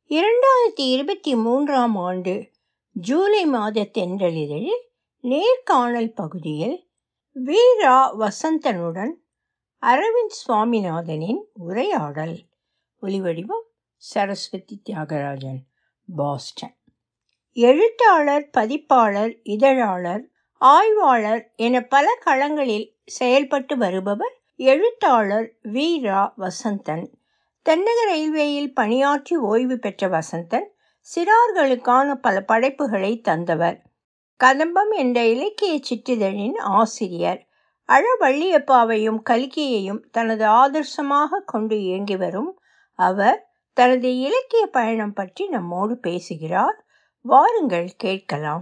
இரண்டாயிரத்தி இருபத்தி மூன்றாம் ஆண்டு ஜூலை மாத தென்றலிதழில் நேர்காணல் பகுதியில் வி ரா வசந்தனுடன் அரவிந்த் சுவாமிநாதனின் உரையாடல் ஒலிவடிவம் சரஸ்வதி தியாகராஜன் பாஸ்டன் எழுத்தாளர் பதிப்பாளர் இதழாளர் ஆய்வாளர் என பல களங்களில் செயல்பட்டு வருபவர் எழுத்தாளர் வி ரா வசந்தன் தென்னக ரயில்வேயில் பணியாற்றி ஓய்வு பெற்ற வசந்தன் சிறார்களுக்கான பல படைப்புகளை தந்தவர் கதம்பம் என்ற இலக்கிய சிற்றிதழின் ஆசிரியர் அழவள்ளியப்பாவையும் கல்கியையும் தனது ஆதர்சமாக கொண்டு இயங்கி வரும் அவர் தனது இலக்கிய பயணம் பற்றி நம்மோடு பேசுகிறார் வாருங்கள் கேட்கலாம்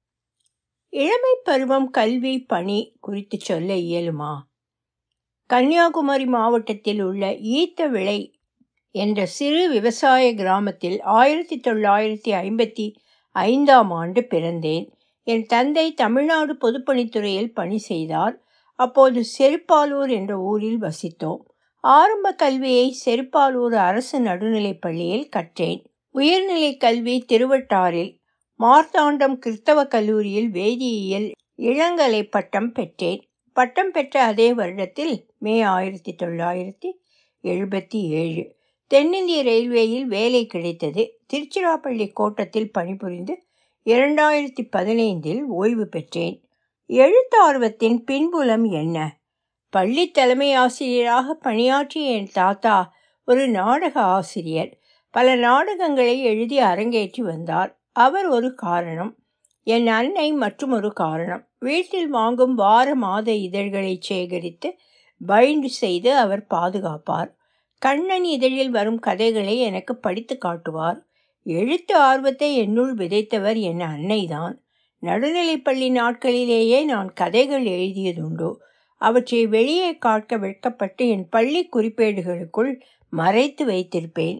இளமை பருவம் கல்வி பணி குறித்து சொல்ல இயலுமா கன்னியாகுமரி மாவட்டத்தில் உள்ள ஈத்த விளை என்ற சிறு விவசாய கிராமத்தில் ஆயிரத்தி தொள்ளாயிரத்தி ஐம்பத்தி ஐந்தாம் ஆண்டு பிறந்தேன் என் தந்தை தமிழ்நாடு பொதுப்பணித்துறையில் பணி செய்தார் அப்போது செருப்பாலூர் என்ற ஊரில் வசித்தோம் ஆரம்ப கல்வியை செருப்பாலூர் அரசு நடுநிலைப் பள்ளியில் கற்றேன் உயர்நிலை கல்வி திருவட்டாரில் மார்த்தாண்டம் கிறிஸ்தவ கல்லூரியில் வேதியியல் இளங்கலை பட்டம் பெற்றேன் பட்டம் பெற்ற அதே வருடத்தில் மே ஆயிரத்தி தொள்ளாயிரத்தி எழுபத்தி ஏழு தென்னிந்திய ரயில்வேயில் வேலை கிடைத்தது திருச்சிராப்பள்ளி கோட்டத்தில் பணிபுரிந்து இரண்டாயிரத்தி பதினைந்தில் ஓய்வு பெற்றேன் எழுத்தார்வத்தின் பின்புலம் என்ன பள்ளி தலைமை ஆசிரியராக பணியாற்றிய என் தாத்தா ஒரு நாடக ஆசிரியர் பல நாடகங்களை எழுதி அரங்கேற்றி வந்தார் அவர் ஒரு காரணம் என் அன்னை மற்றும் ஒரு காரணம் வீட்டில் வாங்கும் வார மாத இதழ்களை சேகரித்து பைண்ட் செய்து அவர் பாதுகாப்பார் கண்ணன் இதழில் வரும் கதைகளை எனக்கு படித்து காட்டுவார் எழுத்து ஆர்வத்தை என்னுள் விதைத்தவர் என் அன்னைதான் நடுநிலைப்பள்ளி நாட்களிலேயே நான் கதைகள் எழுதியதுண்டு அவற்றை வெளியே காட்ட வெட்கப்பட்டு என் பள்ளி குறிப்பேடுகளுக்குள் மறைத்து வைத்திருப்பேன்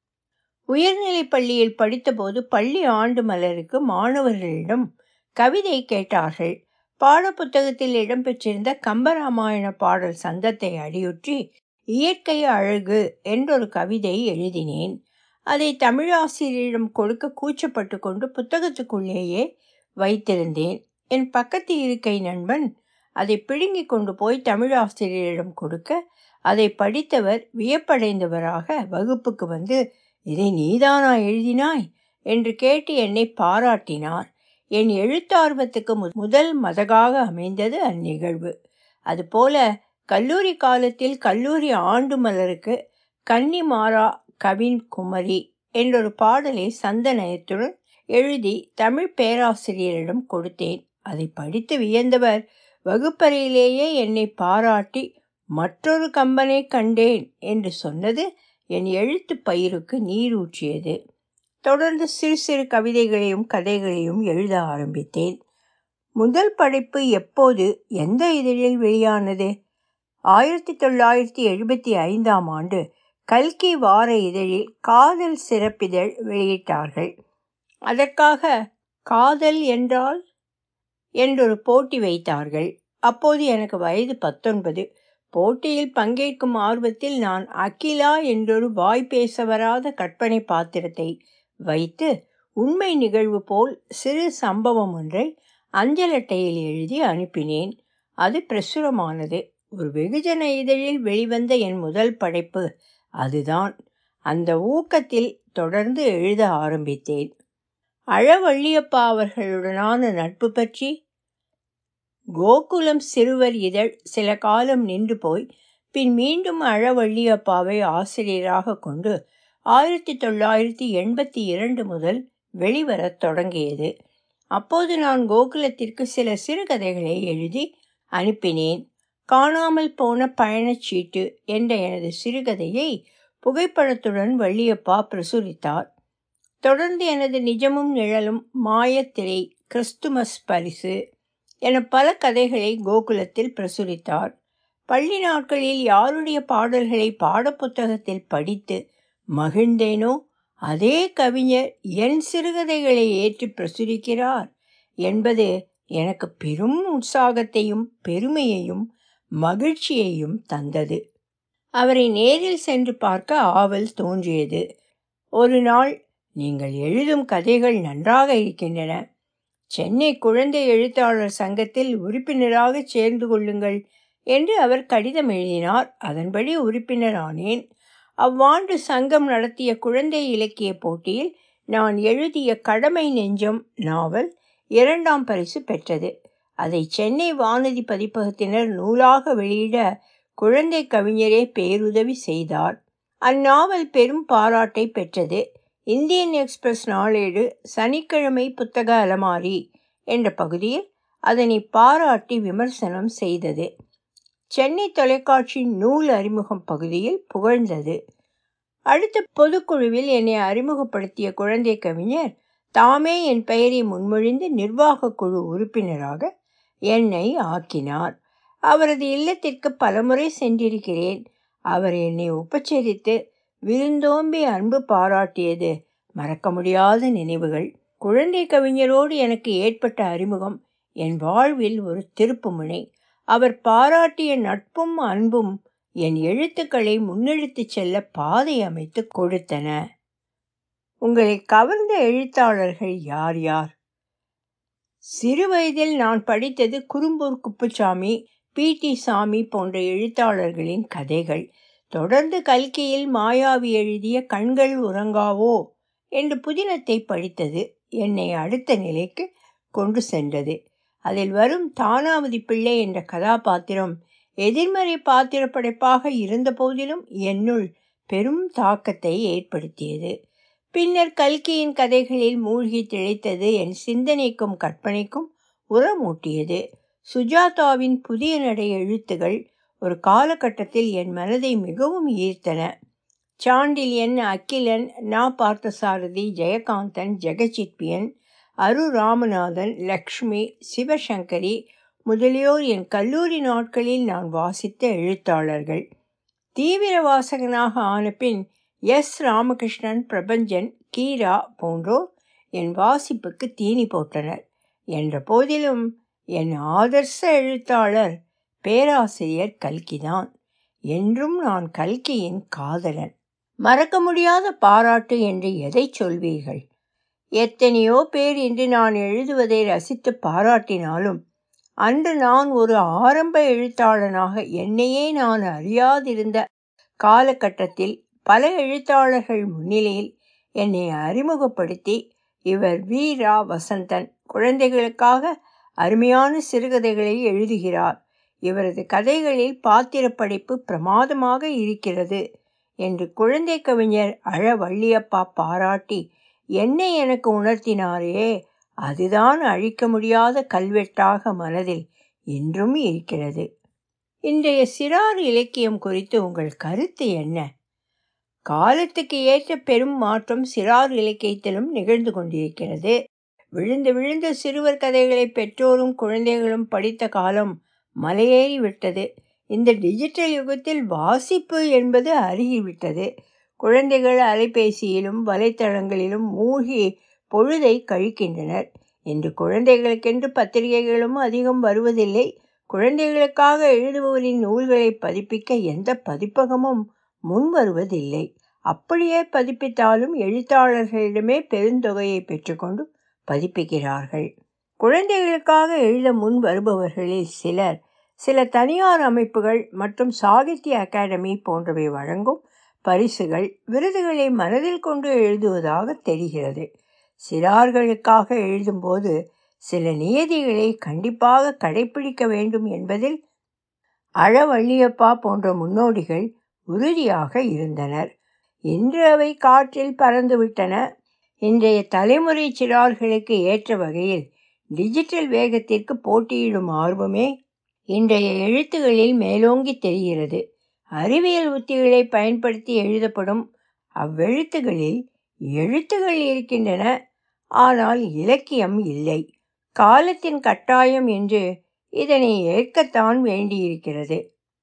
உயர்நிலைப் பள்ளியில் படித்தபோது பள்ளி ஆண்டு மலருக்கு மாணவர்களிடம் கவிதை கேட்டார்கள் பாடப்புத்தகத்தில் இடம்பெற்றிருந்த கம்பராமாயண பாடல் சந்தத்தை அடியுற்றி இயற்கை அழகு என்றொரு கவிதை எழுதினேன் அதை தமிழாசிரியரிடம் கொடுக்க கூச்சப்பட்டு கொண்டு புத்தகத்துக்குள்ளேயே வைத்திருந்தேன் என் பக்கத்து இருக்கை நண்பன் அதை பிடுங்கி கொண்டு போய் தமிழாசிரியரிடம் கொடுக்க அதை படித்தவர் வியப்படைந்தவராக வகுப்புக்கு வந்து இதை நீதானா எழுதினாய் என்று கேட்டு என்னை பாராட்டினார் என் எழுத்தார்வத்துக்கு முதல் மதகாக அமைந்தது அந்நிகழ்வு அதுபோல கல்லூரி காலத்தில் கல்லூரி ஆண்டு மலருக்கு கன்னிமாரா கவின் குமரி என்றொரு பாடலை சந்தனயத்துடன் எழுதி தமிழ் பேராசிரியரிடம் கொடுத்தேன் அதை படித்து வியந்தவர் வகுப்பறையிலேயே என்னை பாராட்டி மற்றொரு கம்பனை கண்டேன் என்று சொன்னது என் எழுத்து பயிருக்கு நீர் ஊற்றியது தொடர்ந்து சிறு சிறு கவிதைகளையும் கதைகளையும் எழுத ஆரம்பித்தேன் முதல் படைப்பு எப்போது எந்த இதழில் வெளியானது ஆயிரத்தி தொள்ளாயிரத்தி எழுபத்தி ஐந்தாம் ஆண்டு கல்கி வார இதழில் காதல் சிறப்பிதழ் வெளியிட்டார்கள் அதற்காக காதல் என்றால் என்றொரு போட்டி வைத்தார்கள் அப்போது எனக்கு வயது பத்தொன்பது போட்டியில் பங்கேற்கும் ஆர்வத்தில் நான் அகிலா என்றொரு வாய் பேச வராத கற்பனை பாத்திரத்தை வைத்து உண்மை நிகழ்வு போல் சிறு சம்பவம் ஒன்றை அஞ்சல் அட்டையில் எழுதி அனுப்பினேன் அது பிரசுரமானது ஒரு வெகுஜன இதழில் வெளிவந்த என் முதல் படைப்பு அதுதான் அந்த ஊக்கத்தில் தொடர்ந்து எழுத ஆரம்பித்தேன் அழவள்ளியப்பா அவர்களுடனான நட்பு பற்றி கோகுலம் சிறுவர் இதழ் சில காலம் நின்று போய் பின் மீண்டும் அழவள்ளியப்பாவை ஆசிரியராக கொண்டு ஆயிரத்தி தொள்ளாயிரத்தி எண்பத்தி இரண்டு முதல் வெளிவரத் தொடங்கியது அப்போது நான் கோகுலத்திற்கு சில சிறுகதைகளை எழுதி அனுப்பினேன் காணாமல் போன பயணச்சீட்டு என்ற எனது சிறுகதையை புகைப்படத்துடன் வள்ளியப்பா பிரசுரித்தார் தொடர்ந்து எனது நிஜமும் நிழலும் மாயத்திரை கிறிஸ்துமஸ் பரிசு என பல கதைகளை கோகுலத்தில் பிரசுரித்தார் பள்ளி நாட்களில் யாருடைய பாடல்களை பாடப்புத்தகத்தில் படித்து மகிழ்ந்தேனோ அதே கவிஞர் என் சிறுகதைகளை ஏற்று பிரசுரிக்கிறார் என்பது எனக்கு பெரும் உற்சாகத்தையும் பெருமையையும் மகிழ்ச்சியையும் தந்தது அவரை நேரில் சென்று பார்க்க ஆவல் தோன்றியது ஒரு நாள் நீங்கள் எழுதும் கதைகள் நன்றாக இருக்கின்றன சென்னை குழந்தை எழுத்தாளர் சங்கத்தில் உறுப்பினராக சேர்ந்து கொள்ளுங்கள் என்று அவர் கடிதம் எழுதினார் அதன்படி உறுப்பினரானேன் அவ்வாண்டு சங்கம் நடத்திய குழந்தை இலக்கிய போட்டியில் நான் எழுதிய கடமை நெஞ்சம் நாவல் இரண்டாம் பரிசு பெற்றது அதை சென்னை வானதி பதிப்பகத்தினர் நூலாக வெளியிட குழந்தை கவிஞரே பேருதவி செய்தார் அந்நாவல் பெரும் பாராட்டை பெற்றது இந்தியன் எக்ஸ்பிரஸ் நாளேடு சனிக்கிழமை புத்தக அலமாரி என்ற பகுதியில் அதனை பாராட்டி விமர்சனம் செய்தது சென்னை தொலைக்காட்சி நூல் அறிமுகம் பகுதியில் புகழ்ந்தது அடுத்த பொதுக்குழுவில் என்னை அறிமுகப்படுத்திய குழந்தை கவிஞர் தாமே என் பெயரை முன்மொழிந்து நிர்வாக குழு உறுப்பினராக என்னை ஆக்கினார் அவரது இல்லத்திற்கு பலமுறை சென்றிருக்கிறேன் அவர் என்னை உபச்சரித்து விருந்தோம்பி அன்பு பாராட்டியது மறக்க முடியாத நினைவுகள் குழந்தை கவிஞரோடு எனக்கு ஏற்பட்ட அறிமுகம் என் வாழ்வில் ஒரு திருப்புமுனை அவர் பாராட்டிய நட்பும் அன்பும் என் எழுத்துக்களை முன்னெடுத்துச் செல்ல பாதை அமைத்து கொடுத்தன உங்களை கவர்ந்த எழுத்தாளர்கள் யார் யார் சிறுவயதில் நான் படித்தது குறும்பூர் குப்புசாமி பி டி சாமி போன்ற எழுத்தாளர்களின் கதைகள் தொடர்ந்து கல்கியில் மாயாவி எழுதிய கண்கள் உறங்காவோ என்று புதினத்தை படித்தது என்னை அடுத்த நிலைக்கு கொண்டு சென்றது அதில் வரும் தானாவதி பிள்ளை என்ற கதாபாத்திரம் எதிர்மறை பாத்திர படைப்பாக இருந்த போதிலும் என்னுள் பெரும் தாக்கத்தை ஏற்படுத்தியது பின்னர் கல்கியின் கதைகளில் மூழ்கி திளைத்தது என் சிந்தனைக்கும் கற்பனைக்கும் உரமூட்டியது சுஜாதாவின் புதிய நடை எழுத்துகள் ஒரு காலகட்டத்தில் என் மனதை மிகவும் ஈர்த்தன சாண்டில்யன் அக்கிலன் நா பார்த்தசாரதி ஜெயகாந்தன் ஜெகச்சிற்பியன் அரு ராமநாதன் லக்ஷ்மி சிவசங்கரி முதலியோர் என் கல்லூரி நாட்களில் நான் வாசித்த எழுத்தாளர்கள் தீவிர வாசகனாக ஆன பின் எஸ் ராமகிருஷ்ணன் பிரபஞ்சன் கீரா போன்றோர் என் வாசிப்புக்கு தீனி போட்டனர் என்ற போதிலும் என் ஆதர்ச எழுத்தாளர் பேராசிரியர் கல்கிதான் என்றும் நான் கல்கியின் காதலன் மறக்க முடியாத பாராட்டு என்று எதை சொல்வீர்கள் எத்தனையோ பேர் இன்று நான் எழுதுவதை ரசித்து பாராட்டினாலும் அன்று நான் ஒரு ஆரம்ப எழுத்தாளனாக என்னையே நான் அறியாதிருந்த காலகட்டத்தில் பல எழுத்தாளர்கள் முன்னிலையில் என்னை அறிமுகப்படுத்தி இவர் வி ரா வசந்தன் குழந்தைகளுக்காக அருமையான சிறுகதைகளை எழுதுகிறார் இவரது கதைகளில் பாத்திரப்படைப்பு பிரமாதமாக இருக்கிறது என்று குழந்தை கவிஞர் அழ வள்ளியப்பா பாராட்டி என்னை எனக்கு உணர்த்தினாரே அதுதான் அழிக்க முடியாத கல்வெட்டாக மனதில் இன்றும் இருக்கிறது இன்றைய சிறார் இலக்கியம் குறித்து உங்கள் கருத்து என்ன காலத்துக்கு ஏற்ற பெரும் மாற்றம் சிறார் இலக்கியத்திலும் நிகழ்ந்து கொண்டிருக்கிறது விழுந்து விழுந்த சிறுவர் கதைகளை பெற்றோரும் குழந்தைகளும் படித்த காலம் மலையேறி விட்டது இந்த டிஜிட்டல் யுகத்தில் வாசிப்பு என்பது அருகிவிட்டது குழந்தைகள் அலைபேசியிலும் வலைத்தளங்களிலும் மூழ்கி பொழுதை கழிக்கின்றனர் இன்று குழந்தைகளுக்கென்று பத்திரிகைகளும் அதிகம் வருவதில்லை குழந்தைகளுக்காக எழுதுபவரின் நூல்களை பதிப்பிக்க எந்த பதிப்பகமும் முன் வருவதில்லை அப்படியே பதிப்பித்தாலும் எழுத்தாளர்களிடமே பெருந்தொகையை பெற்றுக்கொண்டு பதிப்பிக்கிறார்கள் குழந்தைகளுக்காக எழுத முன் வருபவர்களில் சிலர் சில தனியார் அமைப்புகள் மற்றும் சாகித்ய அகாடமி போன்றவை வழங்கும் பரிசுகள் விருதுகளை மனதில் கொண்டு எழுதுவதாக தெரிகிறது சிறார்களுக்காக எழுதும்போது சில நியதிகளை கண்டிப்பாக கடைபிடிக்க வேண்டும் என்பதில் அழவள்ளியப்பா போன்ற முன்னோடிகள் உறுதியாக இருந்தனர் இன்று அவை காற்றில் பறந்துவிட்டன இன்றைய தலைமுறை சிறார்களுக்கு ஏற்ற வகையில் டிஜிட்டல் வேகத்திற்கு போட்டியிடும் ஆர்வமே இன்றைய எழுத்துகளில் மேலோங்கி தெரிகிறது அறிவியல் உத்திகளை பயன்படுத்தி எழுதப்படும் அவ்வெழுத்துகளில் எழுத்துகள் இருக்கின்றன ஆனால் இலக்கியம் இல்லை காலத்தின் கட்டாயம் என்று இதனை ஏற்கத்தான் வேண்டியிருக்கிறது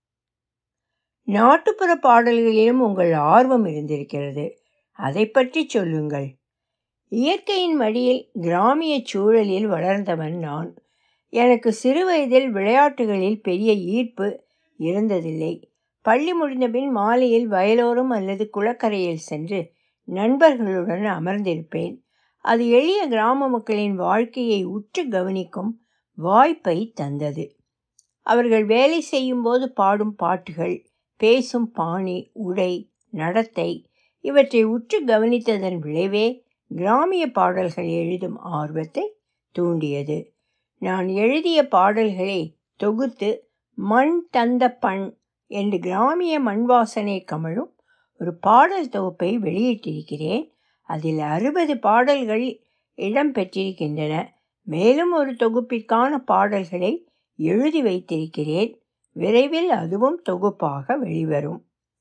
நாட்டுப்புற பாடல்களிலும் உங்கள் ஆர்வம் இருந்திருக்கிறது அதை பற்றி சொல்லுங்கள் இயற்கையின் மடியில் கிராமிய சூழலில் வளர்ந்தவன் நான் எனக்கு சிறுவயதில் விளையாட்டுகளில் பெரிய ஈர்ப்பு இருந்ததில்லை பள்ளி முடிந்தபின் மாலையில் வயலோரம் அல்லது குளக்கரையில் சென்று நண்பர்களுடன் அமர்ந்திருப்பேன் அது எளிய கிராம மக்களின் வாழ்க்கையை உற்று கவனிக்கும் வாய்ப்பை தந்தது அவர்கள் வேலை செய்யும்போது பாடும் பாட்டுகள் பேசும் பாணி உடை நடத்தை இவற்றை உற்று கவனித்ததன் விளைவே கிராமிய பாடல்கள் எழுதும் ஆர்வத்தை தூண்டியது நான் எழுதிய பாடல்களை தொகுத்து மண் தந்த பண் என்று கிராமிய மண் வாசனை கமழும் ஒரு பாடல் தொகுப்பை வெளியிட்டிருக்கிறேன் அதில் அறுபது பாடல்கள் இடம் பெற்றிருக்கின்றன மேலும் ஒரு தொகுப்பிற்கான பாடல்களை எழுதி வைத்திருக்கிறேன் விரைவில் அதுவும் தொகுப்பாக வெளிவரும்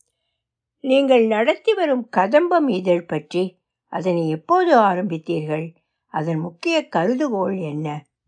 நீங்கள் நடத்தி வரும் கதம்பம் இதழ் பற்றி அதனை எப்போது ஆரம்பித்தீர்கள் அதன் முக்கிய கருதுகோள் என்ன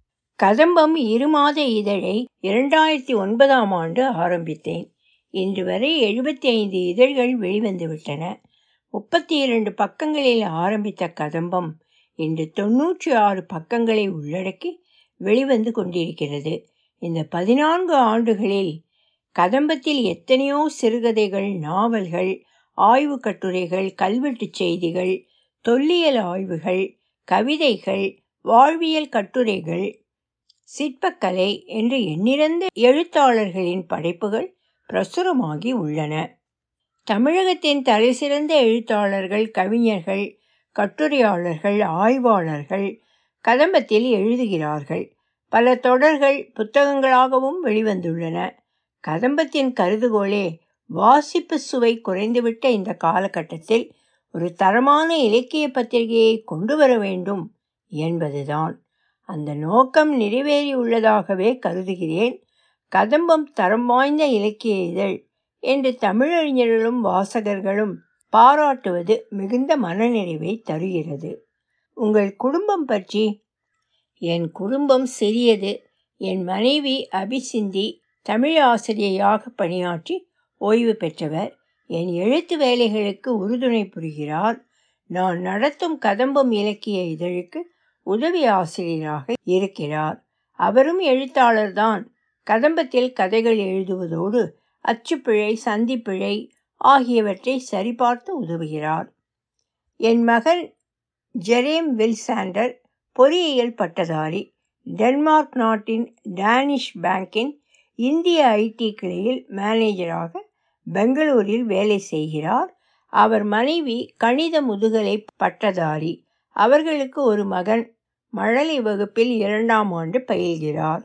கதம்பம் இரு மாத இதழை இரண்டாயிரத்தி ஒன்பதாம் ஆண்டு ஆரம்பித்தேன் இன்று வரை எழுபத்தி ஐந்து இதழ்கள் வெளிவந்துவிட்டன முப்பத்தி இரண்டு பக்கங்களில் ஆரம்பித்த கதம்பம் இன்று தொன்னூற்றி ஆறு பக்கங்களை உள்ளடக்கி வெளிவந்து கொண்டிருக்கிறது இந்த பதினான்கு ஆண்டுகளில் கதம்பத்தில் எத்தனையோ சிறுகதைகள் நாவல்கள் ஆய்வு கட்டுரைகள் கல்வெட்டுச் செய்திகள் தொல்லியல் ஆய்வுகள் கவிதைகள் வாழ்வியல் கட்டுரைகள் சிற்பக்கலை என்று எண்ணிறந்த எழுத்தாளர்களின் படைப்புகள் பிரசுரமாகி உள்ளன தமிழகத்தின் தலைசிறந்த எழுத்தாளர்கள் கவிஞர்கள் கட்டுரையாளர்கள் ஆய்வாளர்கள் கதம்பத்தில் எழுதுகிறார்கள் பல தொடர்கள் புத்தகங்களாகவும் வெளிவந்துள்ளன கதம்பத்தின் கருதுகோளே வாசிப்பு சுவை குறைந்துவிட்ட இந்த காலகட்டத்தில் ஒரு தரமான இலக்கிய பத்திரிகையை கொண்டு வர வேண்டும் என்பதுதான் அந்த நோக்கம் நிறைவேறியுள்ளதாகவே கருதுகிறேன் கதம்பம் தரம் வாய்ந்த இலக்கிய இதழ் என்று தமிழறிஞர்களும் வாசகர்களும் பாராட்டுவது மிகுந்த மனநிறைவை தருகிறது உங்கள் குடும்பம் பற்றி என் குடும்பம் சிறியது என் மனைவி அபிசிந்தி தமிழ் ஆசிரியையாக பணியாற்றி ஓய்வு பெற்றவர் என் எழுத்து வேலைகளுக்கு உறுதுணை புரிகிறார் நான் நடத்தும் கதம்பம் இலக்கிய இதழுக்கு உதவி ஆசிரியராக இருக்கிறார் அவரும் எழுத்தாளர்தான் கதம்பத்தில் கதைகள் எழுதுவதோடு அச்சுப்பிழை சந்திப்பிழை ஆகியவற்றை சரிபார்த்து உதவுகிறார் என் மகன் ஜெரேம் வில்சாண்டர் பொறியியல் பட்டதாரி டென்மார்க் நாட்டின் டேனிஷ் பேங்கின் இந்திய ஐடி கிளையில் மேனேஜராக பெங்களூரில் வேலை செய்கிறார் அவர் மனைவி கணித முதுகலை பட்டதாரி அவர்களுக்கு ஒரு மகன் மழலை வகுப்பில் இரண்டாம் ஆண்டு பயில்கிறார்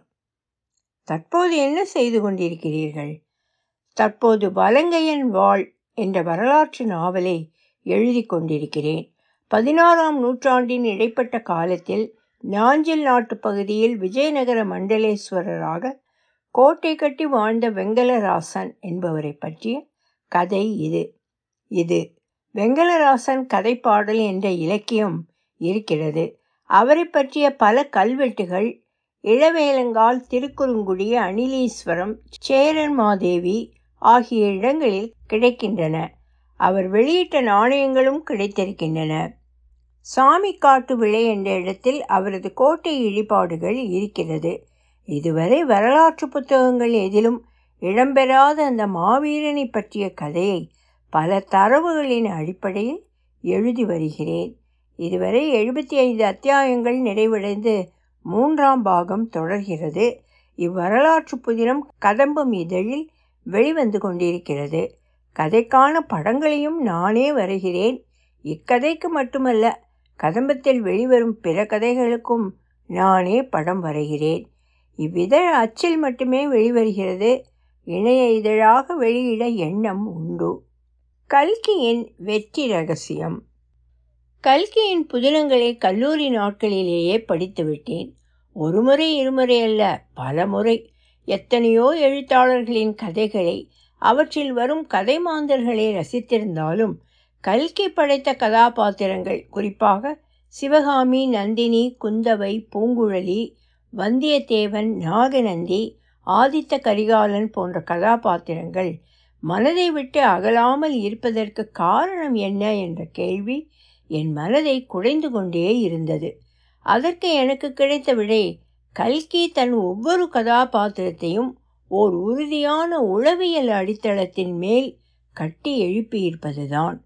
தற்போது என்ன செய்து கொண்டிருக்கிறீர்கள் தற்போது வலங்கையன் வாழ் என்ற வரலாற்று நாவலை எழுதி கொண்டிருக்கிறேன் பதினாறாம் நூற்றாண்டின் இடைப்பட்ட காலத்தில் நாஞ்சில் நாட்டு பகுதியில் விஜயநகர மண்டலேஸ்வரராக கோட்டை கட்டி வாழ்ந்த வெங்கலராசன் என்பவரை பற்றிய கதை இது இது வெங்கலராசன் கதைப்பாடல் என்ற இலக்கியம் இருக்கிறது அவரை பற்றிய பல கல்வெட்டுகள் இளவேலங்கால் திருக்குறுங்குடி அணிலீஸ்வரம் சேரன்மாதேவி ஆகிய இடங்களில் கிடைக்கின்றன அவர் வெளியிட்ட நாணயங்களும் கிடைத்திருக்கின்றன சாமிக்காட்டு விளை என்ற இடத்தில் அவரது கோட்டை இழிபாடுகள் இருக்கிறது இதுவரை வரலாற்று புத்தகங்கள் எதிலும் இடம்பெறாத அந்த மாவீரனை பற்றிய கதையை பல தரவுகளின் அடிப்படையில் எழுதி வருகிறேன் இதுவரை எழுபத்தி ஐந்து அத்தியாயங்கள் நிறைவடைந்து மூன்றாம் பாகம் தொடர்கிறது இவ்வரலாற்று புதினம் கதம்பம் இதழில் வெளிவந்து கொண்டிருக்கிறது கதைக்கான படங்களையும் நானே வரைகிறேன் இக்கதைக்கு மட்டுமல்ல கதம்பத்தில் வெளிவரும் பிற கதைகளுக்கும் நானே படம் வரைகிறேன் இவ்விதழ் அச்சில் மட்டுமே வெளிவருகிறது இணைய இதழாக வெளியிட எண்ணம் உண்டு கல்கியின் வெற்றி ரகசியம் கல்கியின் புதினங்களை கல்லூரி நாட்களிலேயே படித்துவிட்டேன் ஒருமுறை இருமுறை அல்ல பல முறை எத்தனையோ எழுத்தாளர்களின் கதைகளை அவற்றில் வரும் கதை மாந்தர்களை ரசித்திருந்தாலும் கல்கி படைத்த கதாபாத்திரங்கள் குறிப்பாக சிவகாமி நந்தினி குந்தவை பூங்குழலி வந்தியத்தேவன் நாகநந்தி ஆதித்த கரிகாலன் போன்ற கதாபாத்திரங்கள் மனதை விட்டு அகலாமல் இருப்பதற்கு காரணம் என்ன என்ற கேள்வி என் மனதை குடைந்து கொண்டே இருந்தது அதற்கு எனக்கு கிடைத்த விடை கல்கி தன் ஒவ்வொரு கதாபாத்திரத்தையும் ஓர் உறுதியான உளவியல் அடித்தளத்தின் மேல் கட்டி எழுப்பியிருப்பதுதான்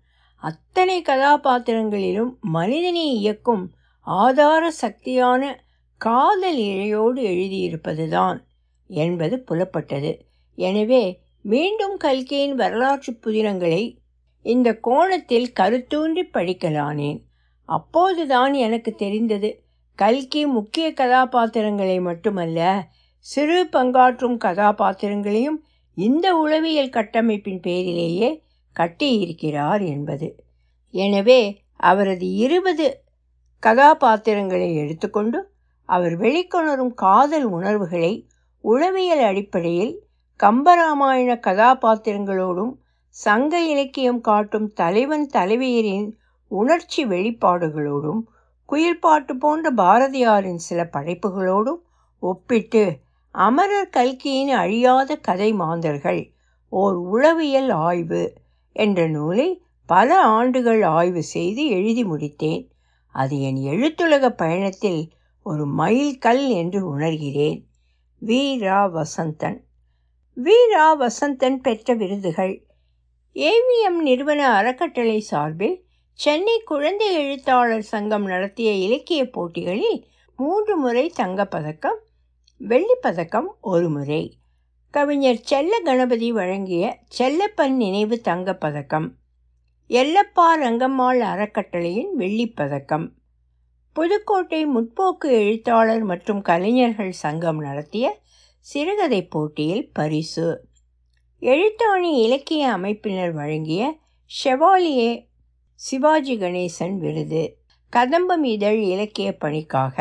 அத்தனை கதாபாத்திரங்களிலும் மனிதனை இயக்கும் ஆதார சக்தியான காதல் இழையோடு எழுதியிருப்பதுதான் என்பது புலப்பட்டது எனவே மீண்டும் கல்கியின் வரலாற்று புதினங்களை இந்த கோணத்தில் கருத்தூன்றி படிக்கலானேன் அப்போதுதான் எனக்கு தெரிந்தது கல்கி முக்கிய கதாபாத்திரங்களை மட்டுமல்ல சிறு பங்காற்றும் கதாபாத்திரங்களையும் இந்த உளவியல் கட்டமைப்பின் பேரிலேயே கட்டியிருக்கிறார் என்பது எனவே அவரது இருபது கதாபாத்திரங்களை எடுத்துக்கொண்டு அவர் வெளிக்கொணரும் காதல் உணர்வுகளை உளவியல் அடிப்படையில் கம்பராமாயண கதாபாத்திரங்களோடும் சங்க இலக்கியம் காட்டும் தலைவன் தலைவியரின் உணர்ச்சி வெளிப்பாடுகளோடும் குயில்பாட்டு போன்ற பாரதியாரின் சில படைப்புகளோடும் ஒப்பிட்டு அமரர் கல்கியின் அழியாத கதை மாந்தர்கள் ஓர் உளவியல் ஆய்வு என்ற நூலை பல ஆண்டுகள் ஆய்வு செய்து எழுதி முடித்தேன் அது என் எழுத்துலக பயணத்தில் ஒரு மைல் கல் என்று உணர்கிறேன் வி ரா வசந்தன் வி ரா வசந்தன் பெற்ற விருதுகள் ஏவிஎம் நிறுவன அறக்கட்டளை சார்பில் சென்னை குழந்தை எழுத்தாளர் சங்கம் நடத்திய இலக்கிய போட்டிகளில் மூன்று முறை தங்கப்பதக்கம் வெள்ளிப்பதக்கம் ஒரு முறை கவிஞர் செல்ல கணபதி வழங்கிய செல்லப்பன் நினைவு தங்கப்பதக்கம் எல்லப்பா ரங்கம்மாள் அறக்கட்டளையின் வெள்ளிப்பதக்கம் புதுக்கோட்டை முற்போக்கு எழுத்தாளர் மற்றும் கலைஞர்கள் சங்கம் நடத்திய சிறுகதை போட்டியில் பரிசு எழுத்தாணி இலக்கிய அமைப்பினர் வழங்கிய ஷெவாலியே சிவாஜி கணேசன் விருது கதம்பம் இதழ் இலக்கிய பணிக்காக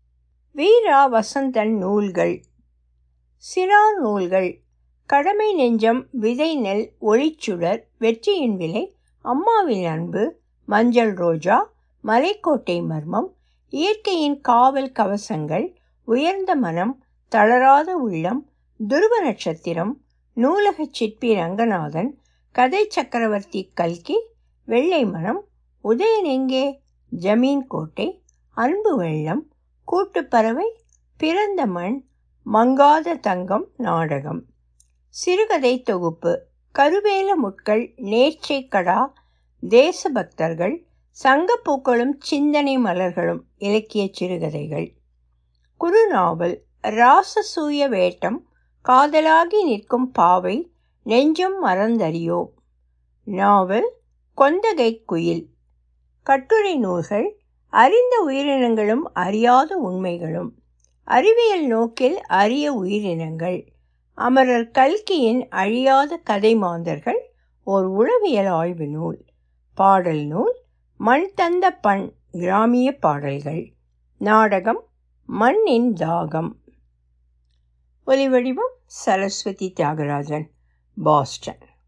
வீரா வசந்தன் நூல்கள் சிறா நூல்கள் கடமை நெஞ்சம் விதை நெல் ஒளிச்சுடர் வெற்றியின் விலை அம்மாவின் அன்பு மஞ்சள் ரோஜா மலைக்கோட்டை மர்மம் இயற்கையின் காவல் கவசங்கள் உயர்ந்த மனம் தளராத உள்ளம் துருவ நட்சத்திரம் நூலக சிற்பி ரங்கநாதன் கதை சக்கரவர்த்தி கல்கி வெள்ளை மனம் உதயனெங்கே ஜமீன் கோட்டை அன்பு வெள்ளம் கூட்டுப்பறவை பிறந்த மண் மங்காத தங்கம் நாடகம் சிறுகதை தொகுப்பு கருவேல முட்கள் நேர்ச்சை கடா தேசபக்தர்கள் சங்கப்பூக்களும் சிந்தனை மலர்களும் இலக்கிய சிறுகதைகள் குறுநாவல் ராசசூய வேட்டம் காதலாகி நிற்கும் பாவை நெஞ்சம் மறந்தறியோ நாவல் கொந்தகை குயில் கட்டுரை நூல்கள் அறிந்த உயிரினங்களும் அறியாத உண்மைகளும் அறிவியல் நோக்கில் அரிய உயிரினங்கள் அமரர் கல்கியின் அழியாத கதை மாந்தர்கள் ஓர் உளவியல் ஆய்வு நூல் பாடல் நூல் மண் தந்த பண் கிராமிய பாடல்கள் நாடகம் மண்ணின் தாகம் ஒலிவடிவம் சரஸ்வதி தியாகராஜன் பாஸ்டன்